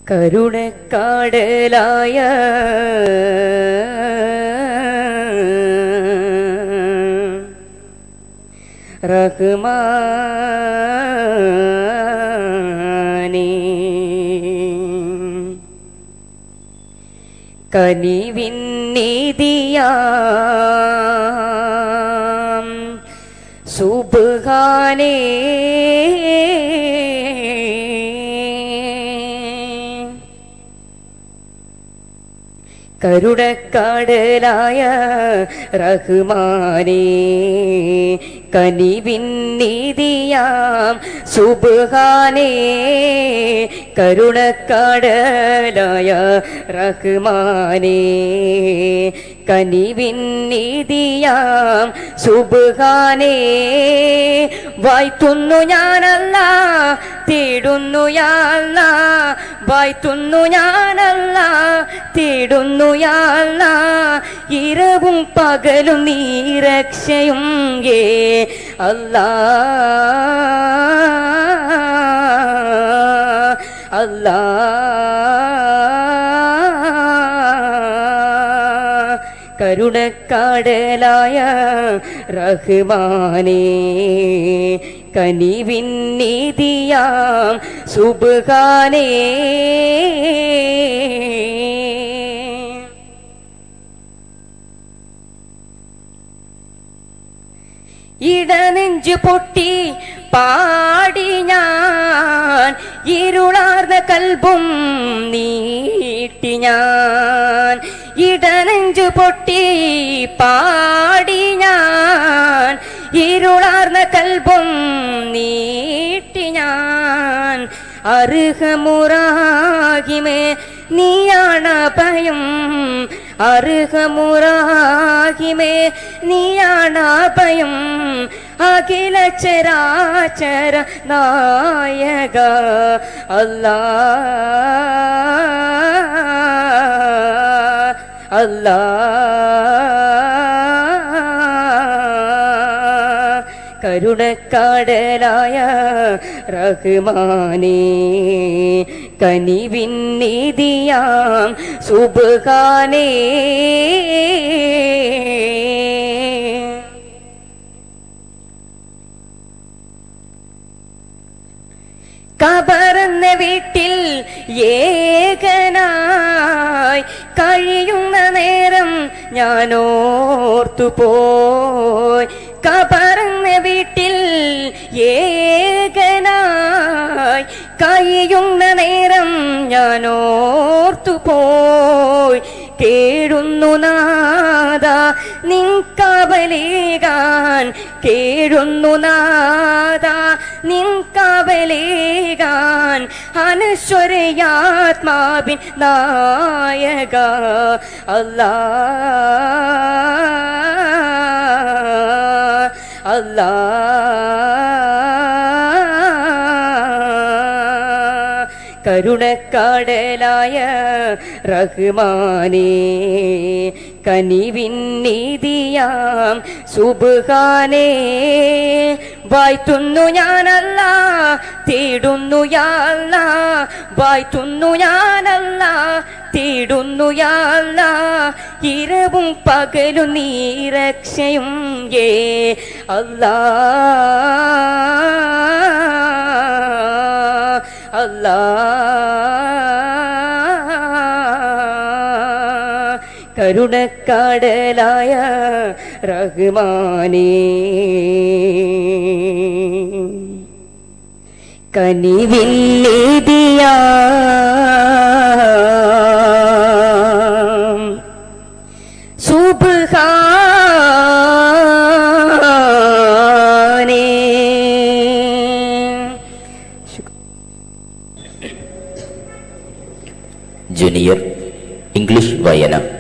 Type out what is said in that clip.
കരുണക്കാടലായ റഹ്മാനേ കനിവിന്നിതിയാം സുബ്ഹാനേ കരുടക്കാടലായ റഹ്മാനേ കനിവിന്നിതിയാം സുബ്ഹാനേ കരുണക്കാടലായ റഹ്മാനേ കനിവിന്നിതിയാം സുബ്ഹാനേ വായ്ത്തുന്നു ഞാനല്ല തേടുന്നു യാല്ല വായ്ത്തുന്നു ഞാനല്ല തേടുന്നു യാല്ല ഇരവും പകലും നീരക്ഷയും ഏ അല്ലാ അല്ലാ കരുണക്കാടലായ റഹ്മാനേ കനിവിന്നിതിയാം സുബ്ഹാനേ ഇടനെഞ്ചു പൊട്ടി പാടി ഞാൻ ഇരുളാർന്ന കൽബും നീട്ടി ഞാൻ ഇടനെഞ്ചു പൊട്ടി പാടി ഞാൻ ഇരുളാർന്ന കൽബും നീട്ടി ഞാൻ അർഹമുറാഹിമേ നീയാണ് ഭയം അർഹമുറാഹിമേ നീയാണ് ഭയം അഖില ചരാചര നായക അല്ലാ അല്ലാ കരുണക്കാടലായ റഹ്മാനേ കനിവിന്നിതിയാം സുബ്ഹാനേ കബറന്ന വീട്ടിൽ ഏകനായി കഴിയുന്ന നേരം ഞാൻ ഓർത്തുപോയി കബറന്ന വീട്ടിൽ ഏകനായി കഴിയുന്ന നേരം ഞാൻ ഓർത്തുപോയി കേഴുന്നു നാദ നിൻകബലേകാൻ കേഴുന്നു നാദ നിൻകബലേകാൻ അനശ്വരയാത്മാവിൻ നായക അല്ലാ അല്ലാ കരുണക്കാടലായ റഹ്മാനേ കനിവിന്നിതിയാം സുബ്ഹാനേ വായ്ത്തുന്നു ഞാനല്ല തേടുന്നു യാല്ല വായ്ത്തുന്നു ഞാനല്ല തേടുന്നു യാല്ല ഇരവും പകലും നീരക്ഷയും ഏ അല്ലാ അല്ലാ കരുണക്കാടലായ റഹ്മാനേ കനിവില്ലേതിയാ സുബ്ഹാനേ ജൂനിയർ ഇംഗ്ലീഷ് വായന